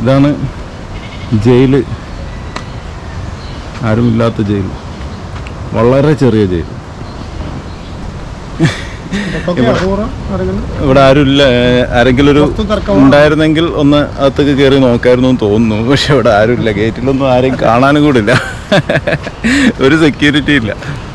ഇതാണ് ജയില് ആരുമില്ലാത്ത ജയിൽ വളരെ ചെറിയ ജയിൽ ഇതൊക്കെ അപൂർവം ആരെങ്കിലും ഇവിടെ ആരുമില്ല ഏഹ് ആരെങ്കിലും ഒരു പുറത്ത് തർക്കമാണ്. ഉണ്ടായിരുന്നെങ്കിൽ ഒന്ന് അകത്തേക്ക് കയറി നോക്കായിരുന്നു എന്ന് തോന്നുന്നു പക്ഷെ ഇവിടെ ആരുമില്ല ഗേറ്റിലൊന്നും ആരെയും കാണാനും കൂടില്ല ഒരു സെക്യൂരിറ്റി ഇല്ല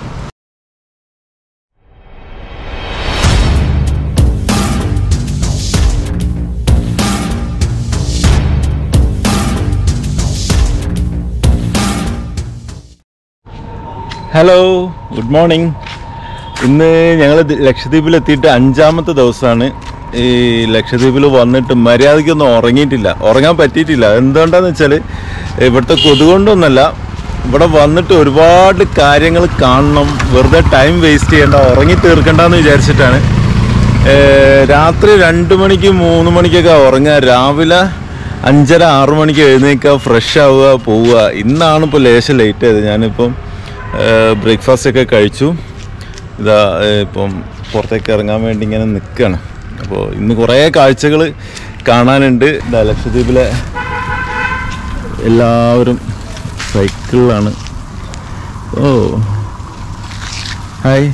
ഹലോ ഗുഡ് മോർണിംഗ് ഇന്ന് ഞങ്ങൾ ലക്ഷദ്വീപിൽ എത്തിയിട്ട് അഞ്ചാമത്തെ ദിവസമാണ് ഈ ലക്ഷദ്വീപിൽ വന്നിട്ട് മര്യാദയ്ക്കൊന്നും ഉറങ്ങിയിട്ടില്ല ഉറങ്ങാൻ പറ്റിയിട്ടില്ല എന്തുകൊണ്ടാന്ന് വെച്ചാൽ ഇവിടുത്തെ കൊതുകൊണ്ടൊന്നല്ല ഇവിടെ വന്നിട്ട് ഒരുപാട് കാര്യങ്ങൾ കാണണം വെറുതെ ടൈം വേസ്റ്റ് ചെയ്യേണ്ട ഉറങ്ങി തീർക്കണ്ടെന്ന് വിചാരിച്ചിട്ടാണ് ഏഹ് രാത്രി രണ്ട് മണിക്ക് മൂന്ന് മണിക്കൊക്കെ ഉറങ്ങുക രാവിലെ അഞ്ചര ആറു മണിക്ക് എഴുന്നേൽക്കുക ഫ്രഷ് ആവുക പോവുക ഇന്നാണ് ഇപ്പോൾ ലേശം ലേറ്റ് ആയത് ഞാനിപ്പം ബ്രേക്ക്ഫാസ്റ്റ് ഒക്കെ കഴിച്ചു ഇതാ ഏഹ് ഇപ്പം പുറത്തേക്ക് ഇറങ്ങാൻ വേണ്ടി ഇങ്ങനെ നിൽക്കുകയാണ് അപ്പോൾ ഇന്ന് കുറേ കാഴ്ചകൾ കാണാനുണ്ട് ഇതാ ലക്ഷദ്വീപിലെ എല്ലാവരും സൈക്കിളിലാണ് ഓ ഹായ്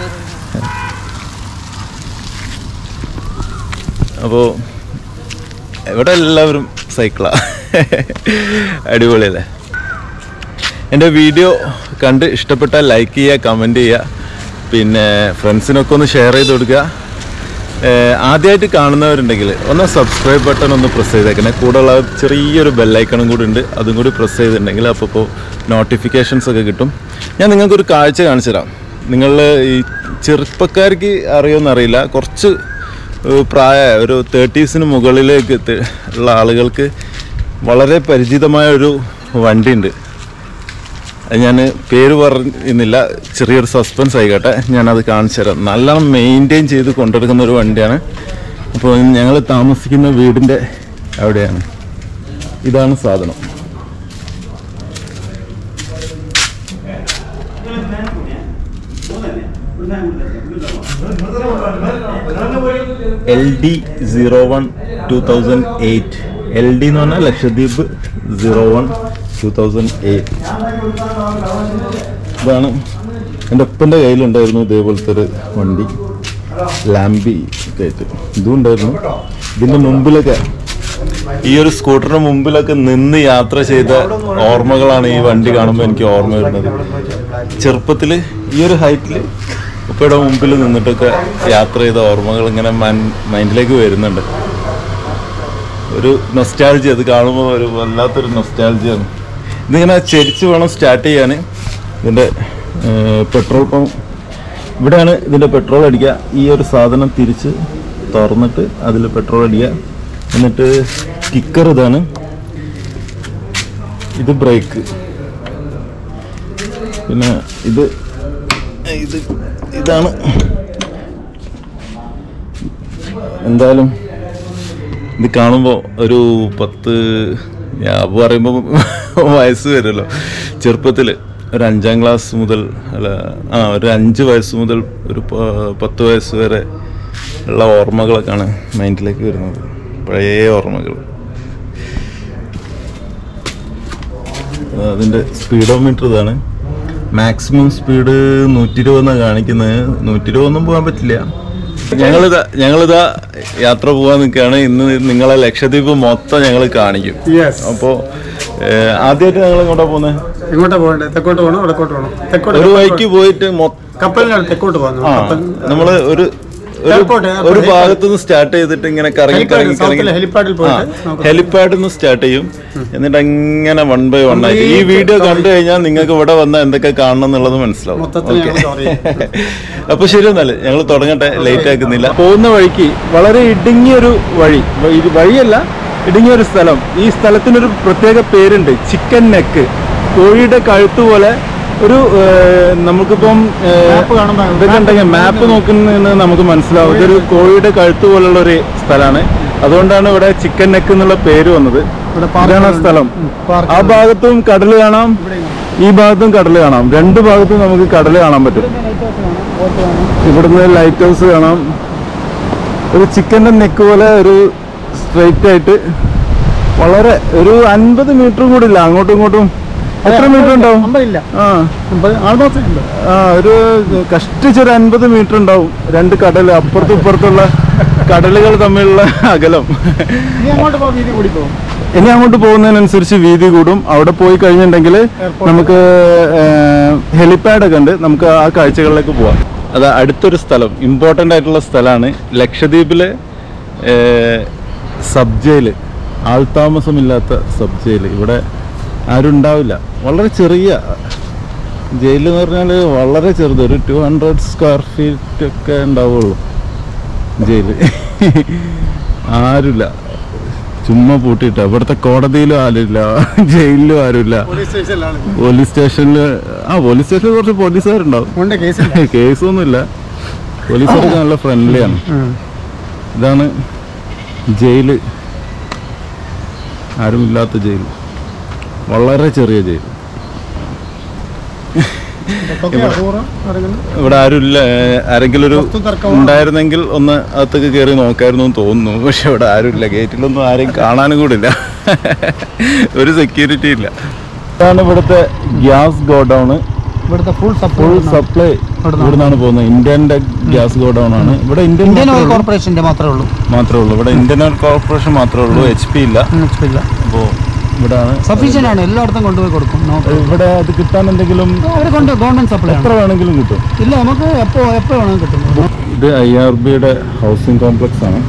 അപ്പോൾ ഇവിടെ എല്ലാവരും സൈക്കിളാ അടിപൊളിയല്ലേ എൻ്റെ വീഡിയോ കണ്ട് ഇഷ്ടപ്പെട്ടാൽ ലൈക്ക് ചെയ്യുക കമൻറ്റ് ചെയ്യുക പിന്നെ ഫ്രണ്ട്സിനൊക്കെ ഒന്ന് ഷെയർ ചെയ്ത് കൊടുക്കുക ഏഹ് ആദ്യമായിട്ട് കാണുന്നവരുണ്ടെങ്കിൽ ഒന്ന് സബ്സ്ക്രൈബ് ബട്ടൺ ഒന്ന് പ്രസ് ചെയ്തേക്കണേ കൂടെയുള്ള ചെറിയൊരു ബെല്ലൈക്കണും കൂടി ഉണ്ട് അതും കൂടി പ്രസ് ചെയ്തിട്ടുണ്ടെങ്കിൽ അപ്പോൾ ഇപ്പോൾ നോട്ടിഫിക്കേഷൻസ് ഒക്കെ കിട്ടും ഞാൻ നിങ്ങൾക്കൊരു കാഴ്ച കാണിച്ചു തരാം നിങ്ങൾ ഈ ചെറുപ്പക്കാർക്ക് അറിയുമെന്നറിയില്ല കുറച്ച് ഏഹ് പ്രായ ഒരു തേർട്ടീസിന് മുകളിലേക്ക് എത്തി- ഉള്ള ആളുകൾക്ക് വളരെ പരിചിതമായ ഒരു വണ്ടിയുണ്ട് അത് ഞാൻ പേര് പറയുന്നില്ല ചെറിയൊരു സസ്പെൻസ് ആയിക്കോട്ടെ ഞാനത് കാണിച്ചു തരാം നല്ലോണം മെയിൻറ്റെയിൻ ചെയ്ത് കൊണ്ടെടുക്കുന്ന ഒരു വണ്ടിയാണ് അപ്പോൾ ഞങ്ങൾ താമസിക്കുന്ന വീടിൻ്റെ അവിടെയാണ് ഇതാണ് സാധനം L D zero one two thousand eight L D എന്ന് പറഞ്ഞാൽ Lakshadweep zero one two thousand eight ഇതാണ് എൻ്റെ ഒപ്പൻ്റെ കയ്യിലുണ്ടായിരുന്നു ഇതേപോലത്തെ ഒരു വണ്ടി ലാംബി ഒക്കെ ആയിട്ട് ഇതും ഉണ്ടായിരുന്നു ഇതിൻ്റെ മുമ്പിലൊക്കെ ഈ ഒരു സ്കൂട്ടറിന് മുമ്പിലൊക്കെ നിന്ന് യാത്ര ചെയ്ത ഓർമ്മകളാണ് ഈ വണ്ടി കാണുമ്പോൾ എനിക്ക് ഓർമ്മ വരുന്നത് ചെറുപ്പത്തിൽ ഈ ഒരു ഹൈറ്റിൽ ഉപ്പയുടെ മുമ്പിൽ നിന്നിട്ടൊക്കെ യാത്ര ചെയ്ത ഓർമ്മകൾ ഇങ്ങനെ മൈൻഡിലേക്ക് വരുന്നുണ്ട് ഒരു നൊസ്റ്റാൾജി അത് കാണുമ്പോൾ ഒരു വല്ലാത്തൊരു നൊസ്റ്റാൾജിയാണ് ഇതിങ്ങനെ ചെരിച്ച് വേണം സ്റ്റാർട്ട് ചെയ്യാൻ ഇതിൻ്റെ പെട്രോൾ പമ്പ് ഇവിടെയാണ് ഇതിൻ്റെ പെട്രോൾ അടിക്കുക ഈ ഒരു സാധനം തിരിച്ച് തുറന്നിട്ട് അതിൽ പെട്രോൾ അടിക്കുക എന്നിട്ട് കിക്കർ ഇതാണ് ഇത് ബ്രേക്ക് പിന്നെ ഇത് ഇത് ഇതാണ് എന്തായാലും ഇത് കാണുമ്പോൾ ഒരു പത്ത് ഞാൻ പറയുമ്പോൾ വയസ്സ് വരുമല്ലോ ചെറുപ്പത്തിൽ ഒരു അഞ്ചാം ക്ലാസ് മുതൽ അല്ല ആ ഒരു അഞ്ച് വയസ്സ് മുതൽ ഒരു പ- പത്ത് വയസ്സ് വരെ ഉള്ള ഓർമ്മകളൊക്കെയാണ് മൈൻഡിലേക്ക് വരുന്നത് പഴയ ഓർമ്മകൾ അതിൻ്റെ സ്പീഡോമീറ്റർ ഇതാണ് മാക്സിമം സ്പീഡ് നൂറ്റി ഇരുപതെന്നാണ് കാണിക്കുന്നത് നൂറ്റി ഇരുപതൊന്നും പോകാൻ പറ്റില്ല ഞങ്ങളിതാ ഞങ്ങളിതാ യാത്ര പോകാൻ നിൽക്കുകയാണ് ഇന്ന് നിങ്ങളെ ലക്ഷദ്വീപ് മൊത്തം ഞങ്ങൾ കാണിക്കും യെസ് അപ്പോൾ ആദ്യമായിട്ട് ഞങ്ങൾ എങ്ങോട്ടാ പോകുന്നത് എങ്ങോട്ടാ പോകണ്ടേ തെക്കോട്ട് പോകണോ വടക്കോട്ട് പോകണോ തെക്കോട്ട് ഒരു വഴിക്ക് പോയിട്ട് മൊത്തം കപ്പലിനാണ് തെക്കോട്ട് പോകുന്നത് ആ കപ്പൽ നമ്മള് ഒരു ഒരു- Airport, airport. ഒരു ഭാഗത്തു നിന്ന് സ്റ്റാർട്ട് ചെയ്തിട്ട് ഇങ്ങനെ കറങ്ങി Helipad, കറങ്ങി south കറങ്ങി ലെ helipad-ൽ പോയിട്ട് നമുക്ക് ഹെലിപ്പാഡിൽ നിന്ന് സ്റ്റാർട്ട് ചെയ്യും എന്നിട്ട് അങ്ങനെ വൺ ബൈ വൺ ആയിട്ട് ഈ വീഡിയോ കണ്ടു കഴിഞ്ഞാൽ നിങ്ങൾക്ക് ഇവിടെ വന്നാൽ എന്തൊക്കെ കാണണം എന്നുള്ളത് മനസ്സിലാവും മൊത്തത്തിൽ Okay. ഞങ്ങൾ cover ചെയ്യും. അപ്പൊ ശരി എന്നാല് ഞങ്ങൾ തുടങ്ങട്ടെ ലേറ്റ് ആക്കുന്നില്ല പോകുന്ന വഴിക്ക് വളരെ ഇടുങ്ങിയൊരു വഴി വ- ഇത് വഴിയല്ല ഇടുങ്ങിയൊരു സ്ഥലം ഈ സ്ഥലത്തിനൊരു പ്രത്യേക പേരുണ്ട് ചിക്കൻ നെക്ക് കോഴിയുടെ കഴുത്ത് പോലെ ഒരു ഏഹ്, നമുക്കിപ്പം Map കാണുമ്പോ ഇതൊക്കെ ഉണ്ടെങ്കിൽ മാപ്പ് നോക്കുന്നതിന് നമുക്ക് മനസ്സിലാവും ഇതൊരു കോഴിയുടെ കഴുത്ത് പോലുള്ള ഒരു സ്ഥലമാണ് അതുകൊണ്ടാണ് ഇവിടെ ചിക്കൻ നെക്ക് എന്നുള്ള പേര് വന്നത് ഇവിടെ park ഇതാണ് ആ ഉണ്ട്. സ്ഥലം ഉം, park ആ ഭാഗത്തും കടൽ കാണാം ഈ ഭാഗത്തും കടൽ കാണാം രണ്ട് ഭാഗത്തും നമുക്ക് കടൽ കാണാൻ പറ്റും ഇവിടുന്ന് ലൈറ്റ് ഹൗസ് കാണാം ഒരു ചിക്കൻ്റെ നെക്ക് പോലെ ഒരു സ്ട്രൈറ്റ് ആയിട്ട് വളരെ ഒരു അൻപത് മീറ്റർ കൂടി ഇല്ല അങ്ങോട്ടും ഇങ്ങോട്ടും എത്ര മീറ്റർ ഉണ്ടാവും അമ്പതില്ല ആ അമ്പത് ആൾമോസ്റ്റ് ഉണ്ട് ആ ഒരു കഷ്ടിച്ചൊരു അൻപത് മീറ്റർ ഉണ്ടാവും രണ്ട് കടൽ അപ്പുറത്തും ഇപ്പുറത്തുള്ള കടലുകൾ തമ്മിലുള്ള അകലം ഇനി അങ്ങോട്ട് പോകും വീതി കൂടി പോകും ഇനി അങ്ങോട്ട് പോകുന്നതിനനുസരിച്ച് വീതി കൂടും അവിടെ പോയി കഴിഞ്ഞിട്ടുണ്ടെങ്കിൽ Airport. നമുക്ക് ഹെലിപാഡ് ഒക്കെ ഉണ്ട് നമുക്ക് ആ കാഴ്ചകളിലേക്ക് പോവാം അത് അടുത്തൊരു സ്ഥലം ഇമ്പോർട്ടൻ്റ് ആയിട്ടുള്ള സ്ഥലമാണ് ലക്ഷദ്വീപിലെ സബ് ജയില് ആൾതാമസമില്ലാത്ത സബ് ജയിൽ ഇവിടെ ആരും ഉണ്ടാവില്ല വളരെ ചെറിയ ജയിൽ എന്ന് പറഞ്ഞാൽ വളരെ ചെറുത് ഒരു ടു ഹൺഡ്രഡ് സ്ക്വയർ ഫീറ്റ് ഒക്കെ ഉണ്ടാവുള്ളൂ ജയില് ആരുമില്ല ചുമ്മാ പൂട്ടിയിട്ട ഇവിടുത്തെ കോടതിയിലും ആരുമില്ല ജയിലിലും ആരുമില്ല പോലീസ് സ്റ്റേഷനിലാണ് പോലീസ് സ്റ്റേഷനിൽ ആ പോലീസ് സ്റ്റേഷനിൽ കുറച്ച് പോലീസുകാരുണ്ടാവും ഉണ്ട് കേസില്ല കേസൊന്നുമില്ല പോലീസുകാർക്ക് നല്ല ഫ്രണ്ട്ലിയാണ് ഇതാണ് ജയില് ആരുമില്ലാത്ത ജയിൽ വളരെ ചെറിയ ജയിൽ ഇതൊക്കെ അപൂർവം ആരെങ്കിലും ഇവിടെ ആരുമില്ല ഏഹ് ആരെങ്കിലും ഒരു വസ്തു തർക്കമാണ്. ഉണ്ടായിരുന്നെങ്കിൽ ഒന്ന് അകത്തേക്ക് കയറി നോക്കായിരുന്നു എന്ന് തോന്നുന്നു പക്ഷെ ഇവിടെ ആരുമില്ല ഗേറ്റിലൊന്നും ആരെയും കാണാനും കൂടില്ല ഒരു സെക്യൂരിറ്റി ഇല്ല ഇതാണ് ഇവിടുത്തെ ഗ്യാസ് ഗോഡൗൺ ഇവിടുത്തെ ഫുൾ ഫുൾ സപ്പോർട്ട് സപ്ലൈ ഇവിടുന്നാണ് പോകുന്നത് ഇന്ത്യന്റെ ഗ്യാസ് ഗോഡൗൺ ആണ് ഇവിടെ ഇന്ത്യൻ ഇന്ത്യൻ മാത്രമേ ഓയിൽ ഉള്ളൂ. കോർപ്പറേഷന്റെ മാത്രമേ ഉള്ളൂ മാത്രമേ ഉള്ളൂ ഇവിടെ ഇന്ത്യൻ ഓയിൽ കോർപ്പറേഷൻ മാത്രമേ ഉള്ളൂ എച്ച് പി ഇല്ല ഇല്ല അപ്പോൾ ഇവിടാണ് സഫീഷ്യന്റ് ആണ് എല്ലായിടത്തും കൊണ്ടുപോയി കൊടുക്കും No problem. ഇവിടെ അത് കിട്ടാൻ എന്തെങ്കിലും അവര് കൊണ്ട് ഗവൺമെന്റ് സപ്ലൈ ആണ് എത്ര വേണമെങ്കിലും കിട്ടും ഇല്ല നമുക്ക് എപ്പോ എപ്പോ വേണമെങ്കിൽ കിട്ടും ഇത് ഐ ആർ ബിയുടെ ഹൗസിംഗ് കോംപ്ലക്സ് ആണ്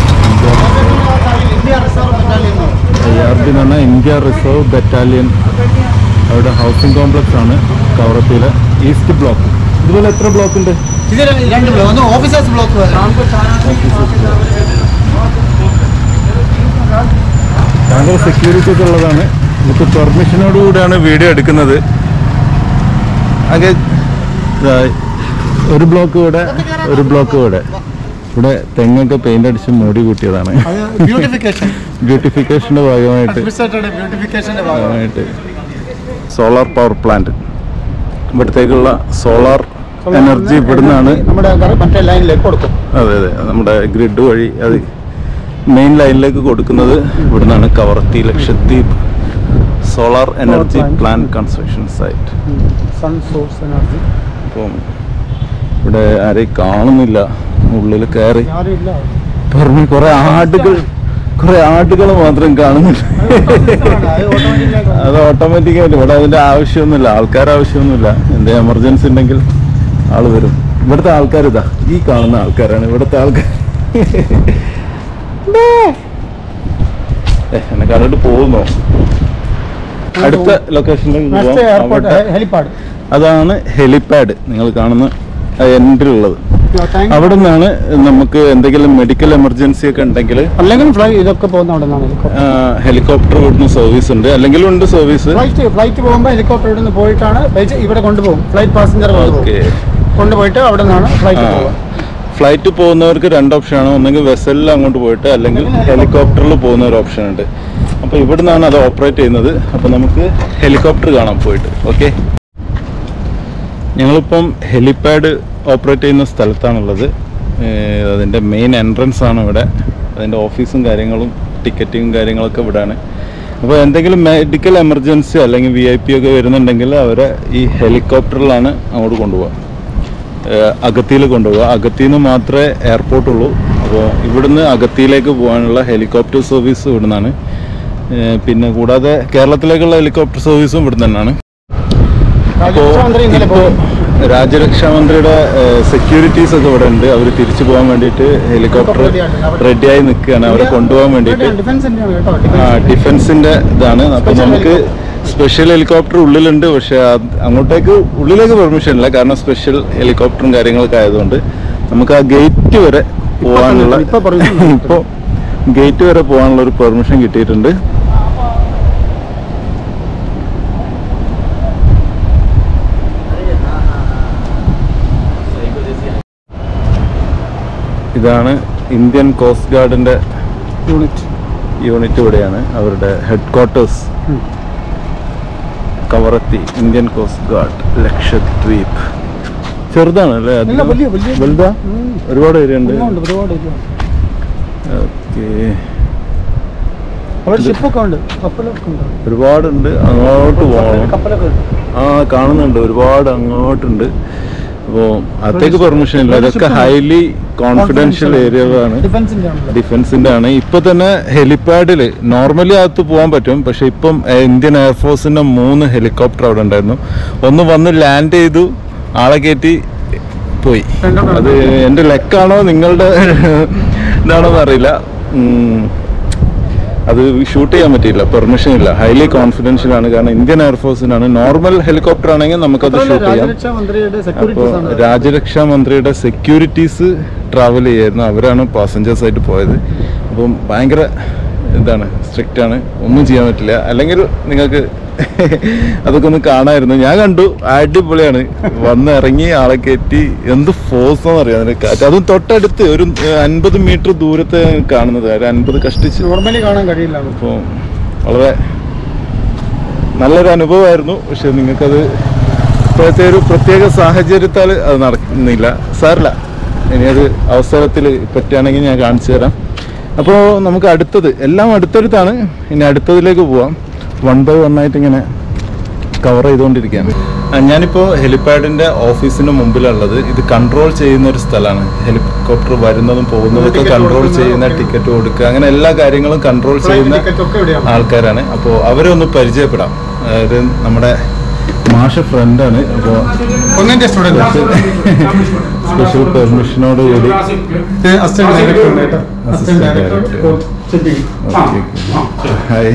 ഐ ആർ ബി എന്ന് പറഞ്ഞാൽ ഇന്ത്യ റിസർവ് ബറ്റാലിയൻ അവരുടെ ഹൗസിംഗ് കോംപ്ലക്സ് ആണ് കവറത്തിയിലെ ഈസ്റ്റ് ബ്ലോക്ക് ഇതുപോലെ എത്ര ബ്ലോക്ക് ഉണ്ട് ഇത് രണ്ട് ബ്ലോക്ക് ഒന്ന് ഓഫീസേഴ്സ് ബ്ലോക്ക് ഭയങ്കര സെക്യൂരിറ്റി ഒക്കെ ഉള്ളതാണ് നമുക്ക് പെർമിഷനോട് കൂടിയാണ് വീഡിയോ എടുക്കുന്നത് ആകെ ഇതാ, ഒരു ബ്ലോക്ക് ഇവിടെ ഒരു ബ്ലോക്ക് ഇവിടെ ഇവിടെ തെങ്ങൊക്കെ പെയിന്റ് അടിച്ച് മൂടി കൂട്ടിയതാണ് ബ്യൂട്ടിഫിക്കേഷൻ ബ്യൂട്ടിഫിക്കേഷന്റെ ഭാഗമായിട്ട് അഡ്മിനിസ്ട്രേറ്ററുടെ ബ്യൂട്ടിഫിക്കേഷന്റെ ഭാഗം ഭാഗമായിട്ട് സോളാർ പവർ പ്ലാന്റ് ഇവിടത്തേക്കുള്ള സോളാർ എനർജി ഇവിടുന്നാണ് നമ്മുടെ മറ്റേ ലൈനിലേക്ക് കൊടുക്കും അതെ അതെ നമ്മുടെ ഗ്രിഡ് വഴി അത് മെയിൻ ലൈനിലേക്ക് കൊടുക്കുന്നത് ഇവിടുന്നാണ് Kavaratti Lakshadweep solar energy plant. Plant construction site sun source energy അപ്പം ഇവിടെ ആരെയും കാണുന്നില്ല ഉള്ളിൽ കയറി ആരും ഇല്ല പറഞ്ഞു കുറെ ആടുകൾ കുറെ ആടുകൾ മാത്രം കാണുന്നില്ല അത് ഓട്ടോമാറ്റിക്കായിട്ട് ഇവിടെ അതിന്റെ ആവശ്യമൊന്നുമില്ല ആൾക്കാർ ആവശ്യമൊന്നുമില്ല എന്തെങ്കിലും എമർജൻസി ഉണ്ടെങ്കിൽ ആള് വരും ഇവിടുത്തെ ആൾക്കാർ ഇതാ ഈ കാണുന്ന ആൾക്കാരാണ് ഇവിടുത്തെ ആൾക്കാർ ഏ, എന്നെ കണ്ടിട്ട് പോകുന്നോ അടുത്ത ലൊക്കേഷനിലേക്ക് നെക്സ്റ്റ് പോവാം. എയർപോർട്ട് അവിടെ- ഹെലിപ്പാഡ് അതാണ് ഹെലിപാഡ് നിങ്ങൾ കാണുന്ന എൻട്രിലുള്ളത് അവിടെ നിന്നാണ് നമുക്ക് എന്തെങ്കിലും മെഡിക്കൽ എമർജൻസി ഒക്കെ ഉണ്ടെങ്കിൽ അല്ലെങ്കിൽ ഫ്ലൈ ഇതൊക്കെ പോകുന്ന അവിടെ നിന്നാണ് ഹെലികോപ്റ്റർ ഇവിടുന്ന് സർവീസ് ഉണ്ട് അല്ലെങ്കിൽ ഉണ്ട് സർവീസ് ഫ്ലൈറ്റ് ഫ്ലൈറ്റ് പോകുമ്പോൾ ഹെലികോപ്റ്റർ ഇവിടെ നിന്ന് പോയിട്ടാണ് ബേസ് ഇവിടെ കൊണ്ടുപോകും ഫ്ലൈറ്റ് പാസഞ്ചർ ഓക്കെ കൊണ്ടുപോയിട്ട് അവിടെ നിന്നാണ് ഫ്ലൈറ്റ് പോകുക ഫ്ലൈറ്റ് പോകുന്നവർക്ക് രണ്ട് ഓപ്ഷനാണ് ഒന്നെങ്കിൽ വെസലിൽ അങ്ങോട്ട് പോയിട്ട് അല്ലെങ്കിൽ ഹെലികോപ്റ്ററിൽ പോകുന്ന ഒരു ഓപ്ഷൻ ഉണ്ട് അപ്പോൾ ഇവിടുന്നാണ് അത് ഓപ്പറേറ്റ് ചെയ്യുന്നത് അപ്പോൾ നമുക്ക് ഹെലികോപ്റ്റർ കാണാൻ പോയിട്ട് ഓക്കെ ഞങ്ങളിപ്പം ഹെലിപാഡ് ഓപ്പറേറ്റ് ചെയ്യുന്ന സ്ഥലത്താണുള്ളത് ഏഹ് അതിൻ്റെ മെയിൻ എൻട്രൻസ് ആണ് ഇവിടെ അതിൻ്റെ ഓഫീസും കാര്യങ്ങളും ടിക്കറ്റിങ്ങും കാര്യങ്ങളൊക്കെ ഇവിടെയാണ് അപ്പോൾ എന്തെങ്കിലും മെഡിക്കൽ എമർജൻസി അല്ലെങ്കിൽ വി ഐ പി ഒക്കെ വരുന്നുണ്ടെങ്കിൽ അവരെ ഈ ഹെലികോപ്റ്ററിലാണ് അങ്ങോട്ട് കൊണ്ടുപോകുക ഏഹ് അഗത്തിയിൽ കൊണ്ടുപോകുക അഗത്തിയിൽ നിന്ന് മാത്രമേ എയർപോർട്ടുള്ളൂ അപ്പോൾ ഇവിടുന്ന് അഗത്തിയിലേക്ക് പോകാനുള്ള ഹെലികോപ്റ്റർ സർവീസ് ഇവിടുന്നാണ് ഏഹ് പിന്നെ കൂടാതെ കേരളത്തിലേക്കുള്ള ഹെലികോപ്റ്റർ സർവീസും ഇവിടുന്ന് തന്നെയാണ് അപ്പോൾ രാജ്യരക്ഷാമന്ത്രി ഇന്നലെ ഇപ്പോൾ പോയി രാജ്യരക്ഷാ മന്ത്രിയുടെ സെക്യൂരിറ്റീസ് ഒക്കെ ഇവിടെ ഉണ്ട് അവർ തിരിച്ചു പോകാൻ വേണ്ടിയിട്ട് ഹെലികോപ്റ്റർ റെഡിയായി നിൽക്കുകയാണ് അവരെ കൊണ്ടുപോകാൻ വേണ്ടിയിട്ട് ഡിഫൻസിന്റെ ആണ് കേട്ടോ ആ ഡിഫൻസ് ഡിഫൻസിന്റെ ഇതാണ് അപ്പൊ Special നമുക്ക് സ്പെഷ്യൽ ഹെലികോപ്റ്റർ ഉള്ളിലുണ്ട് പക്ഷെ അത് അങ്ങോട്ടേക്ക് ഉള്ളിലേക്ക് പെർമിഷൻ ഇല്ല കാരണം സ്പെഷ്യൽ ഹെലികോപ്റ്ററും കാര്യങ്ങളൊക്കെ ആയതുകൊണ്ട് നമുക്ക് ആ ഗേറ്റ് വരെ പോകാനുള്ള ഇപ്പൊ permission ഉണ്ട്. ഇപ്പൊ ഗേറ്റ് വരെ പോകാനുള്ള ഒരു പെർമിഷൻ കിട്ടിയിട്ടുണ്ട് ഇതാണ് ഇന്ത്യൻ കോസ്റ്റ് ഗാർഡിന്റെ യൂണിറ്റ് യൂണിറ്റ് ഇവിടെയാണ് അവരുടെ ഹെഡ് ക്വാർട്ടേഴ്സ് ഉം. Kavaratti Indian coast guard Lakshadweep ചെറുതാണ് അല്ലേ ഇല്ല, അധികം? വലിയ- വലിയ- വലുതാ ഉം. ഒരുപാട് ഏരിയ ഉണ്ട് ഉണ്ട് ഒരുപാട് ഇല്ല ഓക്കെ അവിടെ ഷിപ്പൊക്കെ ഉണ്ട് കപ്പലൊക്കെ ഉണ്ട് ഒരുപാടുണ്ട് അങ്ങോട്ട് പോകണം കപ്പലൊക്കെ ഉണ്ട് ആ കാണുന്നുണ്ട് ഒരുപാട് അങ്ങോട്ടുണ്ട് അപ്പോൾ അകത്തേക്ക് പെർമിഷൻ ഇല്ല ഇതൊക്കെ ഹൈലി കോൺഫിഡൻഷ്യൽ ഏരിയകളാണ് ഡിഫൻസിന്റെ ആണല്ലോ ഡിഫൻസിന്റെ ആണ് ഇപ്പൊ തന്നെ ഹെലിപാഡിൽ നോർമലി അകത്ത് പോകാൻ പറ്റും പക്ഷെ ഇപ്പം ഏഹ്, ഇന്ത്യൻ എയർഫോഴ്സിന്റെ മൂന്ന് ഹെലികോപ്റ്റർ അവിടെ ഉണ്ടായിരുന്നു ഒന്ന് വന്ന് ലാൻഡ് ചെയ്തു ആളെ കയറ്റി പോയി രണ്ടെണ്ണം അത് എന്റെ ലെക്കാണോ നിങ്ങളുടെ ഇതാണോ അറിയില്ല ഉം. അത് ഷൂട്ട് ചെയ്യാൻ പറ്റിയില്ല പെർമിഷൻ ഇല്ല ഹൈലി കോൺഫിഡൻഷ്യൽ ആണ് കാരണം ഇന്ത്യൻ എയർഫോഴ്സിനാണ് നോർമൽ ഹെലികോപ്റ്റർ ആണെങ്കിൽ നമുക്കത് മാത്രമല്ല, ഷൂട്ട് ചെയ്യാം രാജ്യരക്ഷാ മന്ത്രിയുടെ അപ്പോൾ സെക്യൂരിറ്റീസ് ആണ് രാജ്യരക്ഷാ മന്ത്രിയുടെ സെക്യൂരിറ്റീസ് ട്രാവൽ ചെയ്യായിരുന്നു അവരാണ് പാസഞ്ചേഴ്സ് ആയിട്ട് പോയത് അപ്പം ഭയങ്കര ഇതാണ് സ്ട്രിക്റ്റ് ആണ് ഒന്നും ചെയ്യാൻ പറ്റില്ല അല്ലെങ്കിൽ നിങ്ങൾക്ക് അതൊക്കെ ഒന്ന് കാണായിരുന്നു ഞാൻ കണ്ടു അടിപൊളിയാണ് വന്ന് ഇറങ്ങി ആളെ കയറ്റി എന്ത് ഫോഴ്സ് എന്നറിയാം അതിന്റെ കാറ്റ് അതും തൊട്ടടുത്ത് ഒരു അൻപത് മീറ്റർ ദൂരത്തെ കാണുന്നത് ഒരു അൻപത് കഷ്ടിച്ച് നോർമലി കാണാൻ കഴിയില്ല അത്. അപ്പോൾ വളരെ നല്ലൊരു അനുഭവമായിരുന്നു പക്ഷെ നിങ്ങൾക്കത് ഇപ്പോഴത്തെ ഒരു പ്രത്യേക സാഹചര്യത്താൽ അത് നടക്കുന്നില്ല സാറില്ല ഇനി അത് അവസരത്തിൽ പറ്റുകയാണെങ്കിൽ ഞാൻ കാണിച്ചു തരാം അപ്പോൾ നമുക്ക് അടുത്തത് എല്ലാം അടുത്തടുത്താണ് ഇനി അടുത്തതിലേക്ക് പോവാം വൺ ബൈ വൺ ആയിട്ട് ഇങ്ങനെ കവർ ചെയ്തുകൊണ്ടിരിക്കുകയാണ് ആ, ഞാനിപ്പോൾ ഹെലിപാഡിന്റെ ഓഫീസിന്റെ മുമ്പിലുള്ളത് ഇത് കൺട്രോൾ ചെയ്യുന്ന ഒരു സ്ഥലമാണ് ഹെലികോപ്റ്റർ വരുന്നതും പോകുന്നതും ഒക്കെ Ticket കൺട്രോൾ കൊടുക്കുന്ന ചെയ്യുന്ന ടിക്കറ്റ് കൊടുക്കുക അങ്ങനെ എല്ലാ കാര്യങ്ങളും കൺട്രോൾ Flight ചെയ്യുന്ന ticket ഒക്കെ ഇവിടെയാണ്. ആൾക്കാരാണ് അപ്പോൾ അവരെ ഒന്ന് പരിചയപ്പെടാം അതായത് നമ്മുടെ മാഷ ഫ്രണ്ടാണ് അപ്പോൾ ഒന്നിന്റെ സ്റ്റുഡന്റ് സ്പെഷ്യൽ പെർമിഷനോട് കൂടി അസിസ്റ്റന്റ് ഡയറക്ടർ ഉണ്ട് കേട്ടോ Assistant അസിസ്റ്റന്റ് ഡയറക്ടർ director. ചെപ്പിങ് ഹായ്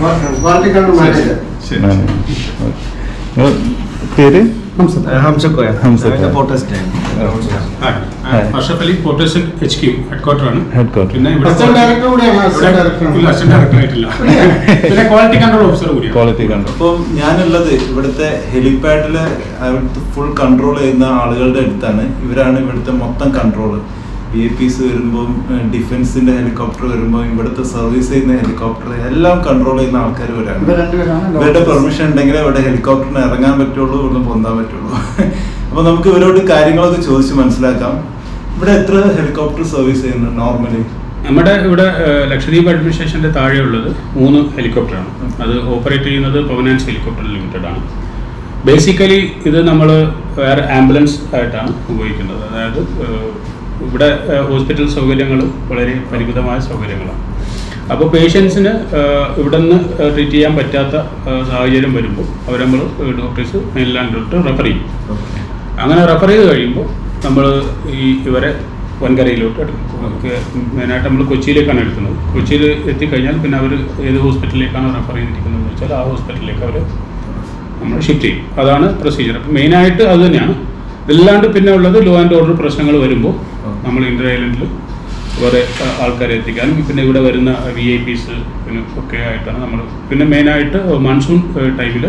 ശരി നിങ്ങള് പേര് നമസ്കാരം हमसे को है हमसे को है। पोर्टस्ट है Hi. അഷഫ് അലി പോർട്ടേഷൻ എച്ച് ക്യൂ ഹെഡ്ക്വാർട്ടർ ആണ് Headquarter. പിന്നെ ഇവിടെ അസിസ്റ്റന്റ് ഡയറക്ടർ കൂടിയാണ് അസിസ്റ്റന്റ് ഡയറക്ടർ ഇല്ല, assistant director ആയിട്ടില്ല പിന്നെ ക്വാളിറ്റി കൺട്രോൾ ഓഫീസർ കൂടിയാണ് ക്വാളിറ്റി കണ്ടു അപ്പം ഞാനുള്ളത് ഇവിടുത്തെ ഹെലിപാഡിലെ അവിടുത്തെ ഫുൾ കൺട്രോൾ ചെയ്യുന്ന ആളുകളുടെ അടുത്താണ് ഇവരാണ് ഇവിടുത്തെ മൊത്തം കൺട്രോൾ ബി എ പിസ് വരുമ്പം ഡിഫൻസിന്റെ ഹെലികോപ്റ്റർ വരുമ്പോൾ ഇവിടുത്തെ സർവീസ് ചെയ്യുന്ന ഹെലികോപ്റ്റർ എല്ലാം കൺട്രോൾ ചെയ്യുന്ന ആൾക്കാർ ഇവർ ഇവരാണ് രണ്ടുപേരാണ് ഇവരുടെ പെർമിഷൻ ഉണ്ടെങ്കിലേ ഇവിടെ ഹെലികോപ്റ്ററിന് ഇറങ്ങാൻ പറ്റുള്ളൂ ഇവിടുന്ന് പൊന്താൻ പറ്റുള്ളൂ അപ്പൊ നമുക്ക് ഇവരോട് കാര്യങ്ങളൊക്കെ ചോദിച്ച് മനസ്സിലാക്കാം ഇവിടെ എത്ര ഹെലികോപ്റ്റർ സർവീസ് ചെയ്യുന്നു നോർമലി നമ്മുടെ ഇവിടെ ഏഹ്, ലക്ഷദ്വീപ് അഡ്മിനിസ്ട്രേഷന്റെ താഴെയുള്ളത് മൂന്ന് ഹെലികോപ്റ്ററാണ് അത് ഓപ്പറേറ്റ് ചെയ്യുന്നത് പവനാൻസ് ഹെലികോപ്റ്റർ ലിമിറ്റഡ് ആണ് ബേസിക്കലി ഇത് നമ്മൾ വേറെ ആംബുലൻസ് ആയിട്ടാണ് ഉപയോഗിക്കുന്നത് അതായത് ഏഹ്, ഇവിടെ ഹോസ്പിറ്റൽ സൗകര്യങ്ങൾ വളരെ പരിമിതമായ സൗകര്യങ്ങളാണ് അപ്പോൾ പേഷ്യൻസിന് ഇവിടെ നിന്ന് ട്രീറ്റ് ചെയ്യാൻ പറ്റാത്ത ഏഹ്, സാഹചര്യം വരുമ്പോൾ അവർ നമ്മൾ ഡോക്ടേഴ്സ് മെയിൻലാൻഡിലോട്ട് റെഫർ ചെയ്യും അങ്ങനെ റെഫർ ചെയ്ത് കഴിയുമ്പോൾ നമ്മൾ ഈ ഇവരെ വൻകരയിലോട്ട് എടുക്കും മെയിനായിട്ട് നമ്മൾ കൊച്ചിയിലേക്കാണ് എടുക്കുന്നത് കൊച്ചിയിൽ എത്തിക്കഴിഞ്ഞാൽ പിന്നെ അവർ ഏത് ഹോസ്പിറ്റലിലേക്കാണ് റെഫർ ചെയ്തിരിക്കുന്നതെന്ന് വെച്ചാൽ ആ ഹോസ്പിറ്റലിലേക്ക് അവർ നമ്മൾ ഷിഫ്റ്റ് ചെയ്യും അതാണ് പ്രൊസീജിയർ അപ്പം മെയിനായിട്ട് അത് തന്നെയാണ് ഇതല്ലാണ്ട് പിന്നെ ഉള്ളത് ലോ ആൻഡ് ഓർഡർ പ്രശ്നങ്ങൾ വരുമ്പോൾ നമ്മൾ ഇന്റർ ഐലൻഡിൽ വേറെ ആ, ആൾക്കാരെ എത്തിക്കാനും പിന്നെ ഇവിടെ വരുന്ന വി ഐ പീസ് പിന്നെ ഒക്കെ ആയിട്ടാണ് നമ്മൾ പിന്നെ മെയിനായിട്ട് മൺസൂൺ ടൈമിൽ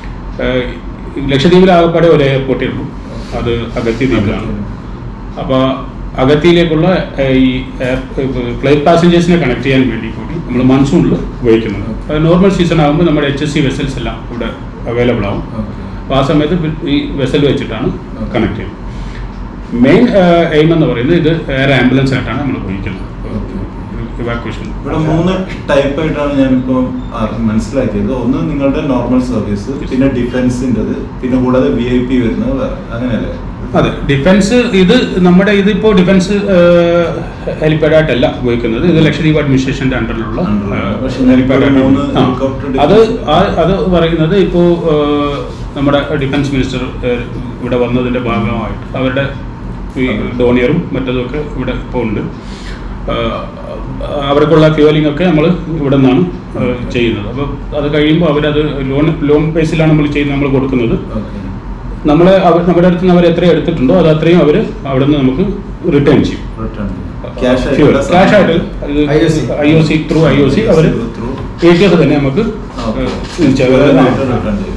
ലക്ഷദ്വീപിൽ ആകപ്പാടെ ഒരു എയർപോർട്ടേ ഉള്ളൂ അത് അഗത്തി ദ്വീപിലാണ് അപ്പോൾ അഗത്തിയിലേക്കുള്ള ഏഹ്, ഈ ഫ്ലൈറ്റ് പാസഞ്ചേഴ്സിനെ കണക്ട് ചെയ്യാൻ വേണ്ടി കൂടി നമ്മൾ മൺസൂണിൽ ഉപയോഗിക്കുന്നുണ്ട് അത് നോർമൽ സീസൺ ആകുമ്പോൾ നമ്മുടെ എച്ച് എസ് സി വെസൽസ് എല്ലാം ഇവിടെ അവൈലബിൾ ആവും അപ്പോൾ ആ സമയത്ത് ഈ വെസൽ വെച്ചിട്ടാണ് കണക്ട് ചെയ്യുന്നത് മെയിൻ എയിം എന്ന് പറയുന്നത് ഇത് എയർ ആംബുലൻസ് ആയിട്ടാണ് നമ്മൾ ഉപയോഗിക്കുന്നത് ഇവാക്വേഷൻ ഇവിടെ മൂന്ന് ടൈപ്പ് ആയിട്ടാണ് ഞാനിപ്പോ ആ- മനസ്സിലാക്കിയത് ഒന്ന് നിങ്ങളുടെ നോർമൽ സർവീസ് പിന്നെ ഡിഫൻസിൻ്റെത് പിന്നെ കൂടാതെ വി ഐ പി വരുന്നത് വേറെ അങ്ങനെയല്ലേ അതെ ഡിഫൻസ് ഇത് നമ്മുടെ ഇതിപ്പോ ഡിഫൻസ് ഹെലിപ്പാഡായിട്ടല്ല ഉപയോഗിക്കുന്നത് ഇത് ലക്ഷദ്വീപ് അഡ്മിനിസ്ട്രേഷന്റെ അണ്ടറിലുള്ള Under-ലുള്ള. പക്ഷേ ഹെലിപ്പാഡ് ഇപ്പോൾ മൂന്ന് helicopter അത് defense- ആ- അത് പറയുന്നത് ഇപ്പോ ഏഹ്, നമ്മുടെ ഡിഫൻസ് മിനിസ്റ്റർ ഏഹ്, ഇവിടെ വന്നതിന്റെ ഭാഗമായിട്ട് അവരുടെ ഈ ഡോണിയറും മറ്റതും ഒക്കെ ഇവിടെ ഇപ്പോൾ ഉണ്ട് ഏഹ്, അവർക്കുള്ള ഫ്യൂവലിംഗ് ഒക്കെ നമ്മൾ ഇവിടെ നിന്നാണ് ഏഹ്, ചെയ്യുന്നത് അപ്പോൾ അത് കഴിയുമ്പോൾ അവരത് ലോൺ ലോൺ ബേസിലാണ് നമ്മൾ ചെയ്യുന്നത് നമ്മൾ കൊടുക്കുന്നത് ഓക്കെ നമ്മൾ നമ്മുടെ അടുത്ത് നിന്ന് അവർ എത്ര എടുത്തിട്ടുണ്ടോ അത് അത്രയും അവർ അവിടെ നിന്ന് നമുക്ക് റിട്ടേൺ ചെയ്യും റിട്ടേൺ ക്യാഷ് ക്യാഷ് ആയിട്ട് IOC. I O C through I O C അവർ ത്രൂ എ ടി എഫ് തന്നെ നമുക്ക് റിട്ടേൺ ചെയ്യും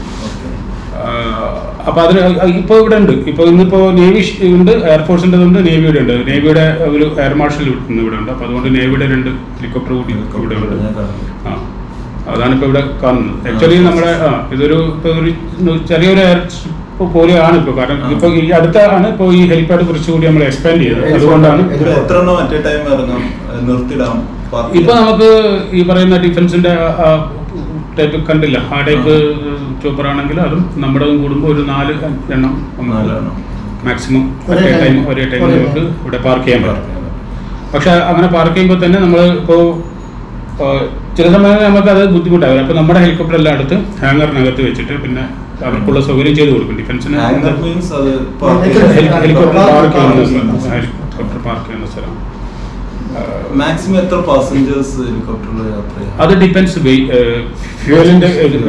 അപ്പൊ അതിന് ഇപ്പോൾ ഇവിടെ ഉണ്ട് ഇപ്പോൾ ഇന്നിപ്പോ നേവി ഷ് ഉണ്ട് എയർഫോഴ്സിന്റെ ഉണ്ട് നേവിയുടെ ഉണ്ട് നേവിയുടെ ഒരു എയർ മാർഷൽ ഇന്ന് ഇവിടെ ഉണ്ട് അപ്പൊ അതുകൊണ്ട് നേവിയുടെ രണ്ട് ഹെലികോപ്റ്റർ കൂടി ഇവിടെ ഉണ്ട് ആ അതാണ് ഇപ്പോൾ ഇവിടെ കാണുന്നത് ആക്ച്വലി നമ്മുടെ ആ ഇതൊരു ഇപ്പോൾ ഒരു ചെറിയൊരു എയർ പോലെയാണ് ഇപ്പോൾ കാരണം ഇപ്പോൾ ഈ അടുത്താണ് ഇപ്പോൾ ഈ ഹെലിപ്പാഡ് കുറച്ചുകൂടി നമ്മൾ എക്സ്പാൻഡ് ചെയ്തത് അതുകൊണ്ടാണ് ഇവിടെ എത്ര എണ്ണം അറ്റ് എ ടൈം ഇറങ്ങാം നിർത്തിടാം park ഇപ്പൊ ചെയ്യാം. നമുക്ക് ഈ പറയുന്ന ഡിഫൻസിന്റെ ടൈപ്പ് കണ്ടില്ല ആ ടൈപ്പ് ചോപ്പർ ആണെങ്കിൽ അതും നമ്മുടെ കൂടുമ്പോൾ ഒരു നാല് എണ്ണം നാലെണ്ണം. മാക്സിമം ഒരേ ഒരേ ടൈം time. ഒരേ ടൈം ഒരേ നമുക്ക് time. ഇവിടെ പാർക്ക് ചെയ്യാൻ Park പറ്റും ചെയ്യാം. പക്ഷെ അങ്ങനെ പാർക്ക് ചെയ്യുമ്പോൾ തന്നെ നമ്മൾ ഇപ്പോൾ ചില സമയങ്ങളിൽ നമുക്ക് അത് ബുദ്ധിമുട്ടാകും അപ്പോൾ നമ്മുടെ ഹെലികോപ്റ്റർ എല്ലാം എടുത്ത് ഹാങ്ങറിനകത്ത് വെച്ചിട്ട് പിന്നെ അവർക്കുള്ള സൗകര്യം ചെയ്ത് കൊടുക്കും ഡിഫൻസിന് Hangar means അത് park ഹെലി- ചെയ്യാം. ഹെലി- ഹെലികോപ്റ്റർ പാർക്ക് ചെയ്യുന്ന ചെയ്യുന്ന സ്ഥലം ഹെലികോപ്റ്റർ പാർക്ക് ചെയ്യുന്ന സ്ഥലം മാക്സിമം എത്ര പാസഞ്ചേഴ്സ് ഹെലികോപ്റ്ററിൽ യാത്ര ചെയ്യാം അത് ഡിപ്പെൻസ് ഫ്യൂവലിന്റെ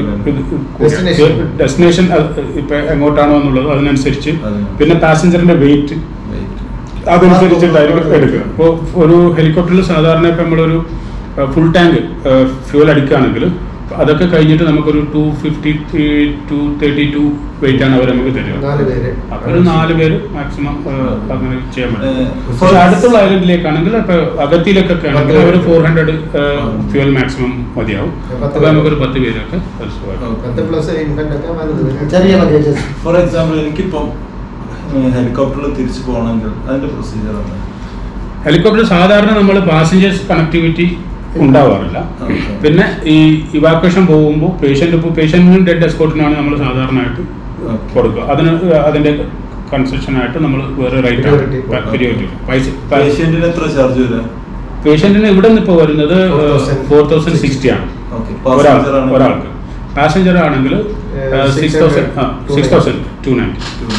Destination. ഡെസ്റ്റിനേഷൻ ഇപ്പൊ എങ്ങോട്ടാണോ എന്നുള്ളത് അതിനനുസരിച്ച് അതെ. പിന്നെ പാസഞ്ചറിന്റെ വെയിറ്റ് Wait. അതനുസരിച്ചിട്ടായിരിക്കും എടുക്കുക അപ്പോൾ ഒരു ഹെലികോപ്റ്ററിൽ സാധാരണ ഇപ്പം നമ്മളൊരു ഫുൾ ടാങ്ക് ഫ്യൂൽ അടിക്കുകയാണെങ്കിൽ അതൊക്കെ കഴിഞ്ഞിട്ട് നമുക്കൊരു two fifty two thirty two weight ആണ് അവർ നമുക്ക് തരിക നാല് പേര്. അപ്പോൾ ഒരു നാല് പേര് മാക്സിമം അങ്ങനെ ചെയ്യാൻ പറ്റും ഏഹ്, പക്ഷേ അടുത്തുള്ള ഐലൻഡിലേക്കാണെങ്കിൽ ഇപ്പൊ അഗത്തിയിലേക്കൊക്കെ ആണെങ്കിൽ ഒരു ഫോർ ഹൺഡ്രഡ് ഫ്യൂൽ മാക്സിമം മതിയാവും പത്ത് അപ്പോൾ നമുക്കൊരു പത്ത് പേരൊക്കെ അത് സുഖമായിട്ട് പത്ത് പ്ലസ് ഇൻഫന്റ് ഒക്കെ വലുത് ചെറിയ ലഗേജസ് ഫോർ എക്സാമ്പിൾ എനിക്കിപ്പം ഹെലികോപ്റ്ററിൽ തിരിച്ചു പോകണമെങ്കിൽ അതിന്റെ പ്രൊസീജിയർ ആണ് ഹെലികോപ്റ്റർ സാധാരണ നമ്മൾ പാസഞ്ചേഴ്സ് കണക്ടിവിറ്റി ഉണ്ടാവാറില്ല Okay. പിന്നെ ഈ ഇവാക്വേഷൻ പോകുമ്പോൾ പേഷ്യൻ്റ് ഇപ്പോൾ പേഷ്യൻറ്റിനും ഡെഡ് എസ്കോട്ടിനാണ് നമ്മൾ സാധാരണയായിട്ട് Okay. കൊടുക്കുക അതിന് അതിൻ്റെ കൺസെഷൻ ആയിട്ട് നമ്മൾ വേറെ റേറ്റ് Priority. പിരിയോറിറ്റി പൈസ പേഷ്യന്റിന് എത്ര ചാർജ് വരാം പേഷ്യൻറ്റിന് ഇവിടെ നിന്ന് ഇപ്പോൾ വരുന്നത് 4,060 ഫോർ തൗസൻഡ് സിക്സ്റ്റി ആണ് ഓക്കെ ഒരാൾ പാസഞ്ചർ ആണ് ഒരാൾക്ക് പാസഞ്ചർ ആണെങ്കിൽ ഏഹ്, six 600, thousand six thousand two ninety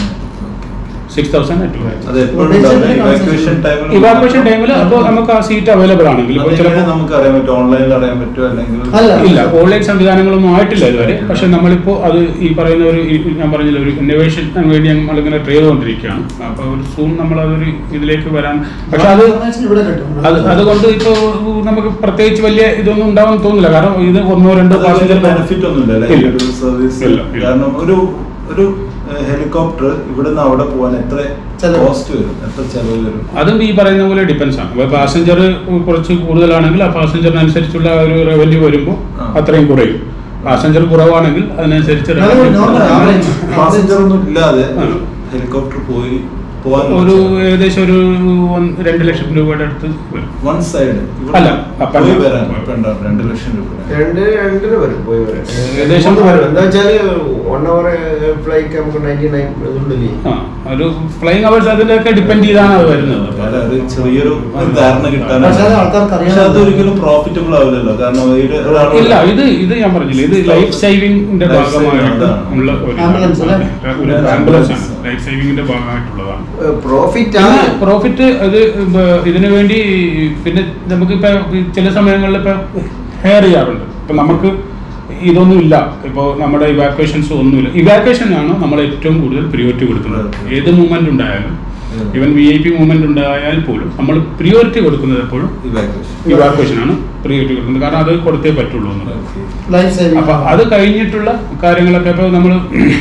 six thousand two ninety അത് എപ്പോഴും ഇവാക്വേഷൻ ടൈമിൽ ഇവാക്വേഷൻ ടൈമിൽ അപ്പോൾ നമുക്ക് ആ സീറ്റ് അവൈലബിൾ ആണെങ്കിൽ ഇപ്പോൾ ചിലപ്പോൾ നമുക്ക് അറിയാൻ പറ്റും ഓൺലൈനിൽ അറിയാൻ പറ്റുമോ അല്ലെങ്കിൽ അല്ല. ഇല്ല ഓൺലൈൻ സംവിധാനങ്ങളൊന്നും ആയിട്ടില്ല ഇതുവരെ പക്ഷെ നമ്മളിപ്പോൾ അത് ഈ പറയുന്ന ഒരു ഈ ഞാൻ പറഞ്ഞില്ല ഒരു ഇന്നോവേഷൻ വേണ്ടി നമ്മളിങ്ങനെ ട്രൈ ചെയ്തുകൊണ്ടിരിക്കുകയാണ് അപ്പോൾ ഒരു സൂൺ നമ്മൾ അതൊരു ഇതിലേക്ക് വരാൻ പക്ഷെ അത് ഇവിടെ കിട്ടും അത് അതുകൊണ്ട് ഇപ്പോൾ നമുക്ക് പ്രത്യേകിച്ച് വലിയ ഇതൊന്നും ഉണ്ടാവാൻ തോന്നില്ല കാരണം ഇത് ഒന്നോ രണ്ടോ പാസഞ്ചർ ബെനിഫിറ്റ് ഒന്നുമില്ല അല്ലേ? ഈ ഒരു സർവീസ് ഇല്ല, ഇല്ല. കാരണം ഒരു ഒരു ഹെലികോപ്റ്റർ ഇവിടുന്ന് അവിടെ പോകാൻ എത്ര ചെലവ്. കോസ്റ്റ് വരും എത്ര ചെലവ് വരും അതും ഈ പറയുന്ന പോലെ ഡിപ്പെൻസ് ആണ് അപ്പോൾ പാസഞ്ചർ കുറച്ച് കൂടുതലാണെങ്കിൽ ആ പാസഞ്ചറിനനുസരിച്ചുള്ള ഒരു റവന്യൂ വരുമ്പോൾ ആ. അത്രയും കുറയും പാസഞ്ചർ കുറവാണെങ്കിൽ അതിനനുസരിച്ച് അത് revenue normal കുറയും. average. പാസഞ്ചർ ഒന്നും ഇല്ലാതെ ആ. ഒരു ഹെലികോപ്റ്റർ പോയി പോകാൻ ഒരു ഏകദേശം ഒരു ഒന്ന് രണ്ട് ലക്ഷം രൂപയുടെ അടുത്ത് വരും വൺ സൈഡ് അല്ല, up and പോയി down. വരാൻ ഇപ്പൊ എന്താ രണ്ട് ലക്ഷം രൂപ രണ്ട് രണ്ടര വരും പോയി വരാൻ ഏകദേശം മൂന്ന് വരും എന്താ വെച്ചാല് വൺ അവർ ഫ്ലൈറ്റ് നമുക്ക് നയൻറ്റി നയൻ ഇതുണ്ടല്ലേ ആ ഒരു ഫ്ലൈങ് അവേഴ്സ് അതിലൊക്കെ ഡിപ്പെൻഡ് ചെയ്താണ് അത് വരുന്നത് അല്ല, ഒരു ചെറിയൊരു ഒരു ധാരണ കിട്ടാൻ പക്ഷേ അത് ആൾക്കാർക്ക് അറിയാൻ പക്ഷെ അതൊരിക്കലും പ്രോഫിറ്റബിൾ ആവില്ലല്ലോ കാരണം ഇത് ഒരാൾ ഇല്ല ഇത് ഇത് ഞാൻ പറഞ്ഞില്ല ഇത് ലൈഫ് സേവിംഗിന്റെ Life saving ഭാഗമായിട്ട് അതാണ്. ഉള്ള ഒരു Ambulance അല്ലേ? ഒരു ആംബുലൻസ് ആണ് ലൈഫ് സേവിംഗിന്റെ ഭാഗമായിട്ടുള്ളതാണ് പ്രോഫിറ്റ് പിന്നെ ആണ് പ്രോഫിറ്റ് അത് ഇപ്പൊ ഇതിനു വേണ്ടി പിന്നെ നമുക്ക് ഇപ്പൊ ചില സമയങ്ങളിൽ ഇപ്പൊ ഹെയർ ചെയ്യാറുണ്ട് ഇപ്പൊ നമുക്ക് ഇതൊന്നും ഇല്ല ഇപ്പോൾ നമ്മുടെ ഇവാക്വേഷൻസ് ഒന്നുമില്ല ഇവാക്വേഷനാണ് നമ്മൾ ഏറ്റവും കൂടുതൽ പ്രിയോറിറ്റി കൊടുക്കുന്നത് ഏത് മൂവ്മെന്റ് ഉണ്ടായാലും even V I P movement ഉണ്ടായാൽ പോലും നമ്മൾ പ്രിയോറിറ്റി കൊടുക്കുന്നത് എപ്പോഴും ഇവാക്വേഷൻ ഇവാക്വേഷൻ ആണ് പ്രിയോറിറ്റി കൊടുക്കുന്നത് കാരണം അത് കൊടുത്തേ പറ്റുള്ളൂ എന്നുള്ളത് ലൈഫ് സേവിംഗ് അപ്പൊ അത് കഴിഞ്ഞിട്ടുള്ള കാര്യങ്ങളൊക്കെ ഇപ്പോൾ നമ്മൾ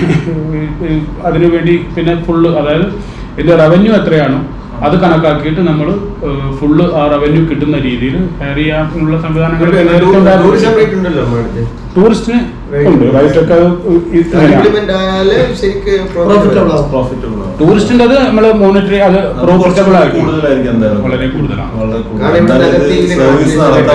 അതിനു വേണ്ടി പിന്നെ ഫുള്ള് അതായത് ഇതിന്റെ റവന്യൂ എത്രയാണോ അത് കണക്കാക്കിയിട്ട് നമ്മൾ ഫുള്ള് ആ റവന്യൂ കിട്ടുന്ന രീതിയിൽ ഹെയർ ചെയ്യാനുള്ള സംവിധാനങ്ങൾ നേരത്തെ ഉണ്ടായിരുന്നു. ടൂറിസം റേറ്റ് ഉണ്ടല്ലോ നമ്മുടെ അടുത്ത് ടൂറിസ്റ്റിന് ഉണ്ട് റൈറ്റ് ഒക്കെ അത് ഇങ്ങനെയാണ്. ഇംപ്ലിമെന്റ് ആയാല് ശരിക്ക് പ്രോഫിറ്റബിൾ ആവും പ്രോഫിറ്റബിൾ ആണ് ടൂറിസ്റ്റിന്റെ അത് നമ്മൾ മോണിറ്ററി അത് അത് പ്രോഫിറ്റബിൾ കുറച്ച് ആയിരിക്കും കൂടുതലായിരിക്കും എന്തായാലും വളരെ കൂടുതലാണ് വളരെ കാരണം ഇവിടെ കൂടുതൽ നികത്തി ഇതിന് സർവീസ് നടത്താൻ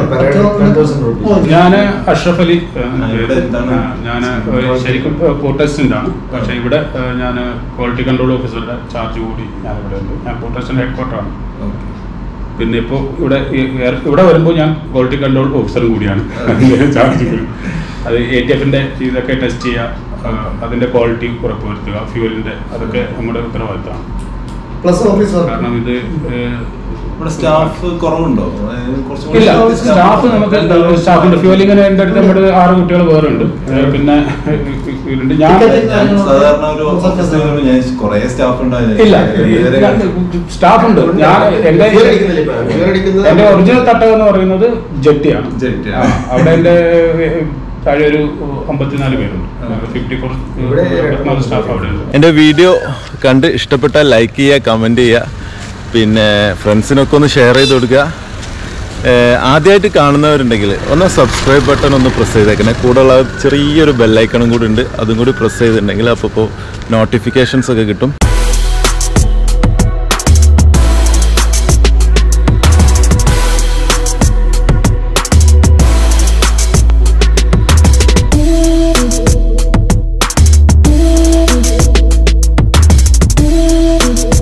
പറ്റും ഞാൻ അഷ്റഫ് അലി ആ, ഇവിടെ എന്താണ്? ഞാൻ ശരിക്കും പോർട്ടസ്റ്റന്റ് ആണ് പക്ഷെ ഇവിടെ ഞാൻ ക്വാളിറ്റി കൺട്രോൾ ഓഫീസറുടെ ചാർജ് കൂടി ഞാൻ ഇവിടെ ഉണ്ട് ഞാൻ പോർട്ടസ്റ്റിന്റെ ഹെഡ് ക്വാർട്ടറാണ് Okay. പിന്നെ ഇപ്പോൾ ഇവിടെ ഈ എയർ- ഇവിടെ വരുമ്പോൾ ഞാൻ ക്വാളിറ്റി കൺട്രോൾ ഓഫീസറും കൂടിയാണ് ചാർജ് കൂടി അത് എ ടി എഫിന്റെ ഇതൊക്കെ ടെസ്റ്റ് ചെയ്യുക ആ, അതിന്റെ ക്വാളിറ്റി ഉറപ്പുവരുത്തുക ഫ്യൂവലിന്റെ അതൊക്കെ നമ്മുടെ ഉത്തരവാദിത്തമാണ് പ്ലസ് ഓഫീസ് കാരണം ഇത് ഏഹ്, ഇവിടെ സ്റ്റാഫ് കുറവുണ്ടോ അതായത് കുറച്ചും കൂടി ഇല്ല staff സ്റ്റാഫ് നമുക്ക് സ്റ്റാഫിന്റെ ഫ്യൂലിങ്ങിന് എൻ്റെ അടുത്ത് നമ്മുടെ ആറ് കുട്ടികൾ വേറെ ഉണ്ട് ഏഹ് പിന്നെ ഇവരുണ്ട് ഞാൻ ഞാൻ സാധാരണ ഒരു ഓഫീസിൽ വരുമ്പോൾ ഞാൻ കുറേ സ്റ്റാഫ് ഉണ്ടായിരുന്നു ഇല്ല സ്റ്റാഫ് ഉണ്ട് ഞാൻ എൻ്റെ Fuel അടിക്കുന്നില്ല ഇപ്പൊ. Fuel അടിക്കുന്നത് എൻ്റെ ഒറിജിനൽ തട്ടകം എന്ന് പറയുന്നത് ജെട്ടിയാണ് ജെട്ടി. ആ, അവിടെ എൻ്റെ ഏഹ്, താഴെ ഒരു അമ്പത്തിനാല് പേരുണ്ട് ഫിഫ്റ്റി ഫോർ ഇവിടെ അമ്പത്തിനാല് സ്റ്റാഫ് അവിടെ ഉണ്ട് എൻ്റെ വീഡിയോ കണ്ട് ഇഷ്ടപ്പെട്ടാൽ ലൈക്ക് ചെയ്യുക കമൻറ്റ് ചെയ്യുക പിന്നെ ഫ്രണ്ട്സിനൊക്കെ ഒന്ന് ഷെയർ ചെയ്ത് കൊടുക്കുക ആദ്യമായിട്ട് കാണുന്നവരുണ്ടെങ്കിൽ ഒന്ന് സബ്സ്ക്രൈബ് ബട്ടൺ ഒന്ന് പ്രസ് ചെയ്തേക്കണേ കൂടെയുള്ള ചെറിയൊരു ബെല്ലൈക്കണും കൂടി ഉണ്ട് അതും കൂടി പ്രസ് ചെയ്തിട്ടുണ്ടെങ്കിൽ അപ്പോൾ നോട്ടിഫിക്കേഷൻസ് ഒക്കെ കിട്ടും